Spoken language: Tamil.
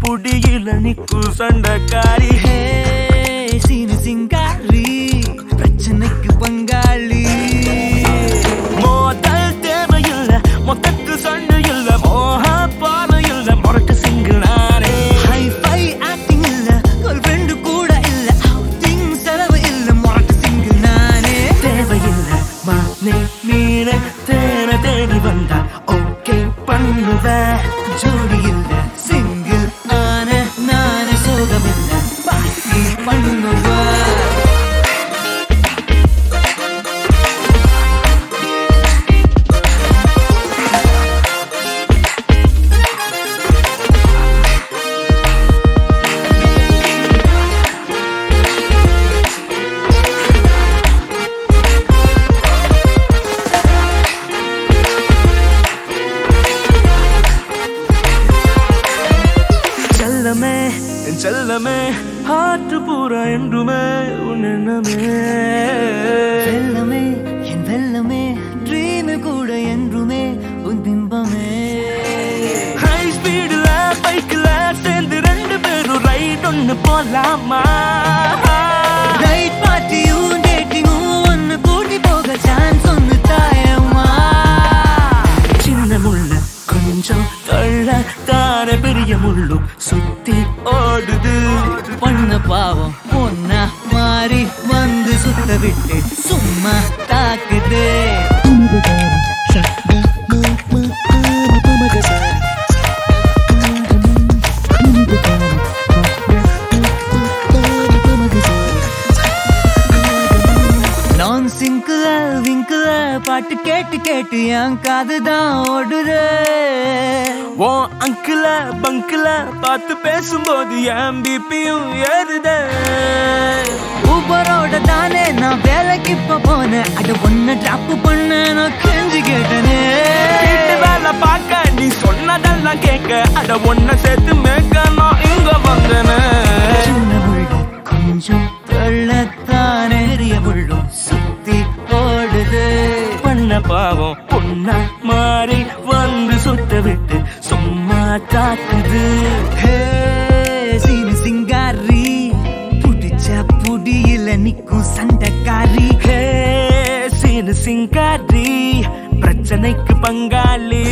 புடியில நிக்கு சண்டைக்காரி ஹே சீனு சிங்காரி பிரச்சனைக்கு பங்காளி மோதல் தேவையில்ல மொத்தத்து சண்டை இல்ல மோக பானை இல்ல முரட்டு சிங்கிள் நானே ஹை ஃபை ஆக்டிங் இல்ல கேர்ள் ஃப்ரெண்டு கூட இல்ல அவுட்டிங் செலவு இல்ல முரட்டு சிங்கிள் நானே தேவையில்ல மானே மீன தேன தேடி வந்தா ஓகே பண்ணுவ ஜோடி இல்ல சிங்கிள் ஆன நானே சோகம் இல்ல பாக்கி பண்ணுவா செல்லமே என் செல்லமே ஆற்று பூரா என்றுமே உன் எண்ணமே வெல்லமே என் வெல்லமே ட்ரீம் கூட என்றுமே உன் பிம்பமே ஹை ஸ்பீடுல பைக்ல சேர்ந்து ரெண்டு பேரும் ரைட் ஒன்னு போலாமா நைட் பார்ட்டியும் டேட்டிங்கும் ஒன்னு கூட்டி போக சான்ஸ் ஒன்னு தாயம்மா சின்ன முள்ள கொஞ்சம் தள்ள தானே பெரிய முள்ளும் சுத்தி ஓடுது பண்ண பாவம் பொண்ணா மாறி வந்து சுத்த விட்டு சும்மா தாக்குது நான் சிங்கிள் விங்கிள் பாட்டு கேட்டு கேட்டு என் காதுதான் ஓடுது ஓ அங்கிள பங்கிள பார்த்து பேசும்போது என் பிபியும் ஏறுதே ஊபரோட தானே நான் வேலைக்கு இப்ப போனேன் அட ஒன்னு டிராப் பண்ண நான் கெஞ்சு கேட்டனே வீட்டு வேலை பார்க்க நீ சொன்னதெல்லாம் கேட்க அட ஒன்ன சேர்த்து மேய்க்க நான் இங்க வந்தேனே சின்ன முள்ளு கொஞ்சம் தள்ளத்தானே பெரிய முள்ளும் சுத்தி ஓடுது பண்ண பாவம் பொண்ணா மாறி வந்து சுத்த விட்டு சும்மா தாக்குது ஹே சீனு சிங்காரி புடிச்ச புடியில நிக்கும் சண்டைக்காரி ஹே சீனு சிங்காரி பிரச்சனைக்கு பங்காளி